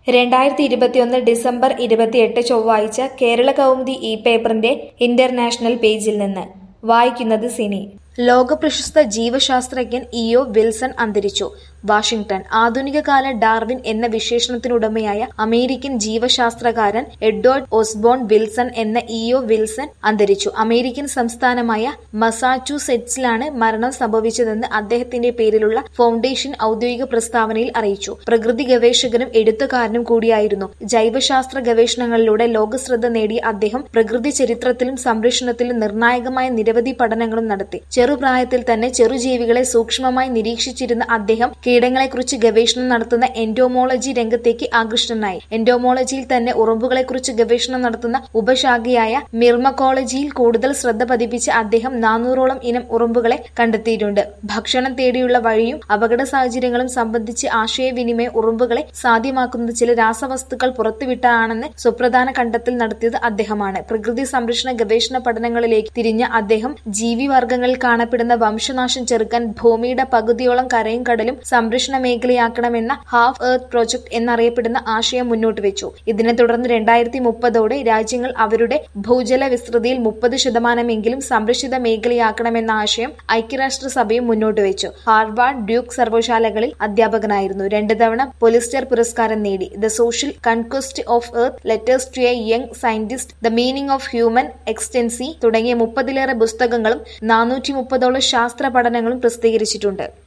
രണ്ടായിരത്തി ഇരുപത്തിയൊന്ന് ഡിസംബർ ഇരുപത്തിയെട്ട് ചൊവ്വാഴ്ച കേരള കൗമുദി ഇ പേപ്പറിന്റെ ഇന്റർനാഷണൽ പേജിൽ നിന്ന് വായിക്കുന്നത് സിനി ലോകപ്രശസ്ത ജീവശാസ്ത്രജ്ഞൻ ഇഒ വിൽസൺ അന്തരിച്ചു വാഷിംഗ്ടൺ ആധുനികകാല ഡാർവിൻ എന്ന വിശേഷണത്തിനുടമയായ അമേരിക്കൻ ജീവശാസ്ത്രകാരൻ എഡ്വേർഡ് ഓസ്ബോൺ വിൽസൺ എന്ന ഇഒ വിൽസൺ അന്തരിച്ചു അമേരിക്കൻ സംസ്ഥാനമായ മസാച്യുസെറ്റ്സിലാണ് മരണം സംഭവിച്ചതെന്ന് അദ്ദേഹത്തിന്റെ പേരിലുള്ള ഫൗണ്ടേഷൻ ഔദ്യോഗിക പ്രസ്താവനയിൽ അറിയിച്ചു പ്രകൃതി ഗവേഷകനും എഴുത്തുകാരനും കൂടിയായിരുന്നു ജൈവശാസ്ത്ര ഗവേഷണങ്ങളിലൂടെ ലോകശ്രദ്ധ നേടിയ അദ്ദേഹം പ്രകൃതി ചരിത്രത്തിലും സംരക്ഷണത്തിലും നിർണായകമായ നിരവധി പഠനങ്ങളും നടത്തി ചെറുപ്രായത്തിൽ തന്നെ ചെറുജീവികളെ സൂക്ഷ്മമായി നിരീക്ഷിച്ചിരുന്ന അദ്ദേഹം കീടങ്ങളെക്കുറിച്ച് ഗവേഷണം നടത്തുന്ന എൻഡോമോളജി രംഗത്തേക്ക് ആകൃഷ്ടനായി എൻഡോമോളജിയിൽ തന്നെ ഉറുമ്പുകളെക്കുറിച്ച് ഗവേഷണം നടത്തുന്ന ഉപശാഖയായ മിർമക്കോളജിയിൽ കൂടുതൽ ശ്രദ്ധ പതിപ്പിച്ച അദ്ദേഹം നാനൂറോളം ഇനം ഉറുമ്പുകളെ കണ്ടെത്തിയിട്ടുണ്ട് ഭക്ഷണം തേടിയുള്ള വഴിയും അപകട സാഹചര്യങ്ങളും സംബന്ധിച്ച് ആശയവിനിമയം ഉറുമ്പുകളെ സാധ്യമാക്കുന്നത് ചില രാസവസ്തുക്കൾ പുറത്തുവിട്ടാണെന്ന് സുപ്രധാന കണ്ടെത്തൽ നടത്തിയത് അദ്ദേഹമാണ് പ്രകൃതി സംരക്ഷണ ഗവേഷണ പഠനങ്ങളിലേക്ക് തിരിഞ്ഞ അദ്ദേഹം ജീവിവർഗങ്ങളിൽ കാണപ്പെടുന്ന വംശനാശം ചെറുക്കാൻ ഭൂമിയുടെ പകുതിയോളം കരയും കടലും സംരക്ഷണ മേഖലയാക്കണമെന്ന ഹാഫ് എർത്ത് പ്രൊജക്ട് എന്നറിയപ്പെടുന്ന ആശയം മുന്നോട്ട് വെച്ചു ഇതിനെ തുടർന്ന് രണ്ടായിരത്തി മുപ്പതോടെ രാജ്യങ്ങൾ അവരുടെ ഭൂജല വിസ്തൃതിയിൽ മുപ്പത് ശതമാനമെങ്കിലും സംരക്ഷിത മേഖലയാക്കണമെന്ന ആശയം ഐക്യരാഷ്ട്രസഭയും മുന്നോട്ട് വെച്ചു ഹാർവാർഡ് ഡ്യൂക്ക് സർവകലാശാലകളിൽ അധ്യാപകനായിരുന്നു രണ്ട് തവണ പൊലിസ്റ്റർ പുരസ്കാരം നേടി the social conquest of earth letters to a young scientist the meaning of human existence തുടങ്ങിയ മുപ്പതിലേറെ പുസ്തകങ്ങളും നാനൂറ്റി മുപ്പതോളം ശാസ്ത്ര പഠനങ്ങളും പ്രസിദ്ധീകരിച്ചിട്ടുണ്ട്